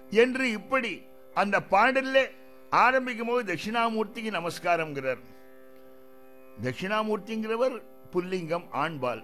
என்று இப்படி அந்த பாடல்ல ஆரம்பிக்கும் போது தட்சிணாமூர்த்திக்கு நமஸ்காரம்ங்கிறார் தட்சிணாமூர்த்திங்கிறவர் புல்லிங்கம் ஆண்பால்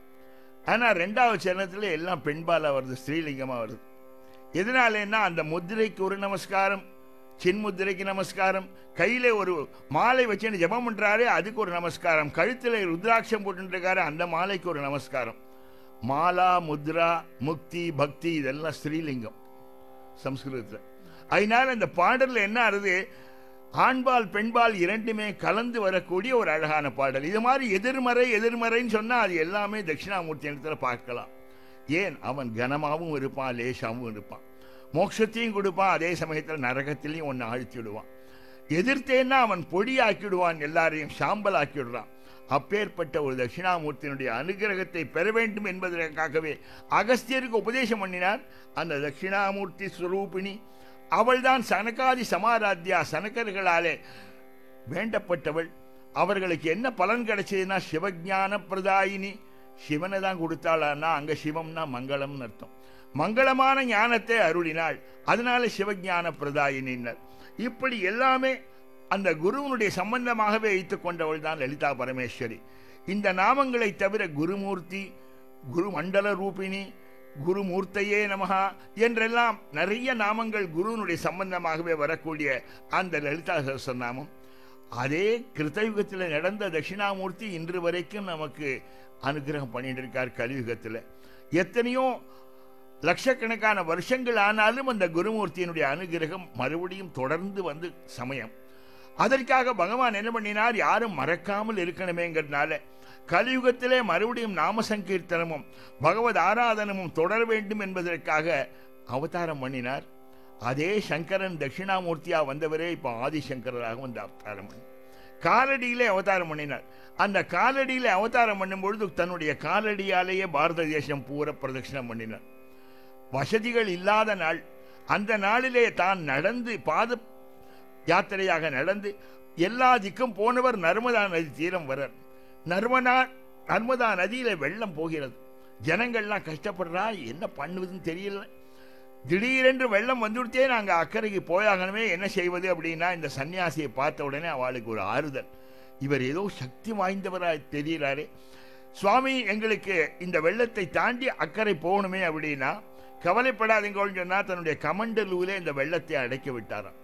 ஆனா ரெண்டாவது சரணத்துல எல்லாம் பெண்பாலா வருது ஸ்ரீலிங்கமா வருது எதனாலேன்னா அந்த முத்திரைக்கு ஒரு நமஸ்காரம் சின்முத்திரைக்கு நமஸ்காரம் கையில ஒரு மாலை வச்சுன்னு ஜெபம் பண்றாரே அதுக்கு ஒரு நமஸ்காரம் கழுத்துல ருத்ராட்சம் போட்டுருக்காரு அந்த மாலைக்கு ஒரு நமஸ்காரம் மாலா முத்ரா முக்தி பக்தி இதெல்லாம் ஸ்ரீலிங்கம் சம்ஸ்கிருதத்தில் அதனால இந்த பாடல்ல என்ன ஆறுது ஆண்பால் பெண்பால் இரண்டுமே கலந்து வரக்கூடிய ஒரு அழகான பாடல் இது மாதிரி எதிர்மறை எதிர்மறைன்னு சொன்னா அது எல்லாமே தட்சிணாமூர்த்தி இடத்துல பார்க்கலாம் ஏன் அவன் கனமாவும் இருப்பான் லேசாவும் இருப்பான் மோட்சத்தையும் கொடுப்பான் அதே சமயத்தில் நரகத்திலையும் ஒன்று ஆழ்த்தி விடுவான் எதிர்த்தேன்னா அவன் பொடியாக்கிடுவான் எல்லாரையும் சாம்பல் ஆக்கிவிடுறான் அப்பேற்பட்ட ஒரு தட்சிணாமூர்த்தியினுடைய அனுகிரகத்தை பெற வேண்டும் என்பதற்காகவே அகஸ்தியருக்கு உபதேசம் பண்ணினார் அந்த தட்சிணாமூர்த்தி ஸ்வரூபிணி அவள்தான் சனகாதி சமாராத்யா சனகர்களாலே வேண்டப்பட்டவள் அவர்களுக்கு என்ன பலன் கிடைச்சதுன்னா சிவஞான பிரதாயினி சிவனை தான் கொடுத்தாளான்னா அங்க சிவம்னா மங்களம்னு அர்த்தம் மங்களமான ஞானத்தை அருளினாள் அதனால சிவஞான பிரதாயினின்னர் இப்படி எல்லாமே அந்த குருவனுடைய சம்பந்தமாகவே வைத்துக் கொண்டவள் தான் லலிதா பரமேஸ்வரி இந்த நாமங்களை தவிர குருமூர்த்தி குரு மண்டல ரூபிணி குருமூர்த்தையே நமகா என்றெல்லாம் நிறைய நாமங்கள் குருவனுடைய சம்பந்தமாகவே வரக்கூடிய அந்த லலிதா சகஸ்ரநாமம் அதே கிருத்தயுகத்தில் நடந்த தட்சிணாமூர்த்தி இன்று வரைக்கும் நமக்கு அனுகிரகம் பண்ணிட்டு இருக்கார் கலியுகத்தில் எத்தனையோ லட்சக்கணக்கான வருஷங்கள் ஆனாலும் அந்த குருமூர்த்தியினுடைய அனுகிரகம் மறுபடியும் தொடர்ந்து வந்து சமயம் அதற்காக பகவான் என்ன பண்ணினார் யாரும் மறக்காமல் இருக்கணுமேங்கிறதுனால கலியுகத்திலே மறுபடியும் நாம சங்கீர்த்தனமும் பகவத் ஆராதனமும் தொடர வேண்டும் என்பதற்காக அவதாரம் பண்ணினார் அதே சங்கரன் தட்சிணாமூர்த்தியா வந்தவரே இப்போ ஆதிசங்கராக வந்து அவதாரம் பண்ணி காலடியிலே அவதாரம் பண்ணினார் அந்த காலடியிலே அவதாரம் பண்ணும் பொழுது தன்னுடைய காலடியாலேயே பாரத தேசம் பூர பிரதட்சிணம் பண்ணினார் வசதிகள் இல்லாத நாள் அந்த நாளிலே தான் நடந்து பாத யாத்திரையாக நடந்து எல்லா திக்கும் போனவர் நர்மதா நதி தீரம் வரார் நர்மதா நர்மதா நதியில வெள்ளம் போகிறது ஜனங்கள்லாம் கஷ்டப்படுறா என்ன பண்ணுவதுன்னு தெரியல திடீரென்று வெள்ளம் வந்துவிட்டே நாங்க அக்கறைக்கு போயாகணுமே என்ன செய்வது அப்படின்னா இந்த சன்னியாசியை பார்த்த உடனே அவளுக்கு ஒரு ஆறுதல் இவர் ஏதோ சக்தி வாய்ந்தவராய் தெரிகிறாரே சுவாமி எங்களுக்கு இந்த வெள்ளத்தை தாண்டி அக்கறை போகணுமே அப்படின்னா கவலைப்படாதீங்கன்னு சொன்னா தன்னுடைய கமண்டலூல இந்த வெள்ளத்தை அடைக்க விட்டாராம்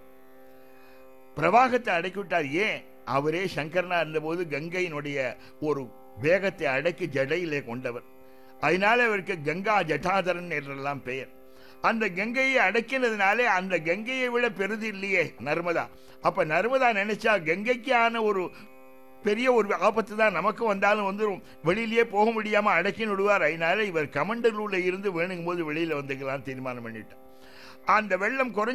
பிரவாகத்தை அடக்கி விட்டார் ஏன் அவரே சங்கரனா இருந்தபோது கங்கையினுடைய ஒரு வேகத்தை அடக்கி ஜடையிலே கொண்டவர் அதனால அவருக்கு கங்கா ஜட்டாதரன் என்றெல்லாம் பெயர் அந்த கங்கையை அடக்கினதுனாலே அந்த கங்கையை விட பெருது இல்லையே நர்மதா அப்ப நர்மதா நினைச்சா கங்கைக்கு ஆன ஒரு பெரிய ஒரு ஆபத்து தான் நமக்கு வந்தாலும் வந்துடும் வெளியிலேயே போக முடியாம அடக்கின்னு விடுவார் அதனால இவர் கமண்டலூர்ல இருந்து வேணுங்கும் போது வெளியில வந்துக்கலாம் தீர்மானம் பண்ணிட்டார் அந்த வெள்ளம் குறைஞ்ச